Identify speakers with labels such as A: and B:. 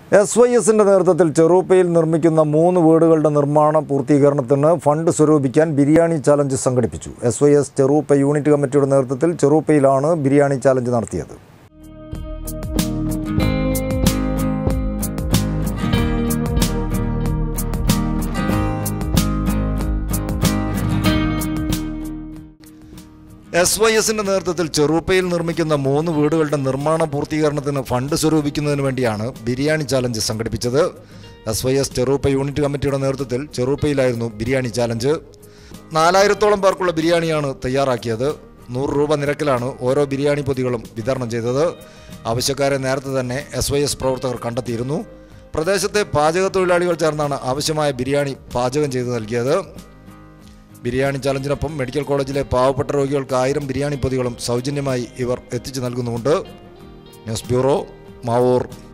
A: S Y എസിൻ്റെ നേതൃത്വത്തിൽ ചെറൂപ്പയിൽ നിർമ്മിക്കുന്ന മൂന്ന് വീടുകളുടെ നിർമ്മാണ പൂർത്തീകരണത്തിന് ഫണ്ട് സ്വരൂപിക്കാൻ ബിരിയാണി ചാലഞ്ച് സംഘടിപ്പിച്ചു S Y S Cheruppa unit കമ്മിറ്റിയുടെ നേതൃത്വത്തിൽ ചെറൂപ്പയിലാണ് ബിരിയാണി ചാലഞ്ച് നടത്തിയത് എസ് വൈ എസിന്റെ നേതൃത്വത്തിൽ ചെറൂപ്പയിൽ നിർമ്മിക്കുന്ന മൂന്ന് വീടുകളുടെ നിർമ്മാണ പൂർത്തീകരണത്തിന് ഫണ്ട് സ്വരൂപിക്കുന്നതിന് വേണ്ടിയാണ് ബിരിയാണി ചാലഞ്ച് സംഘടിപ്പിച്ചത് S Y S Cheruppa unit കമ്മിറ്റിയുടെ നേതൃത്വത്തിൽ ചെറൂപ്പയിലായിരുന്നു ബിരിയാണി ചാലഞ്ച് നാലായിരത്തോളം പേർക്കുള്ള ബിരിയാണിയാണ് തയ്യാറാക്കിയത് നൂറ് രൂപ നിരക്കിലാണ് ഓരോ ബിരിയാണി പൊതികളും വിതരണം ചെയ്തത് ആവശ്യക്കാരെ നേരത്തെ തന്നെ എസ് വൈ എസ് പ്രവർത്തകർ കണ്ടെത്തിയിരുന്നു പ്രദേശത്തെ പാചക തൊഴിലാളികൾ ചേർന്നാണ് ആവശ്യമായ ബിരിയാണി പാചകം ചെയ്തു നൽകിയത് ബിരിയാണി ചലഞ്ചിനൊപ്പം മെഡിക്കൽ കോളേജിലെ പാവപ്പെട്ട രോഗികൾക്ക് ആയിരം ബിരിയാണി പൊതികളും സൗജന്യമായി ഇവർ എത്തിച്ചു നൽകുന്നുമുണ്ട് ന്യൂസ് ബ്യൂറോ മാവൂർ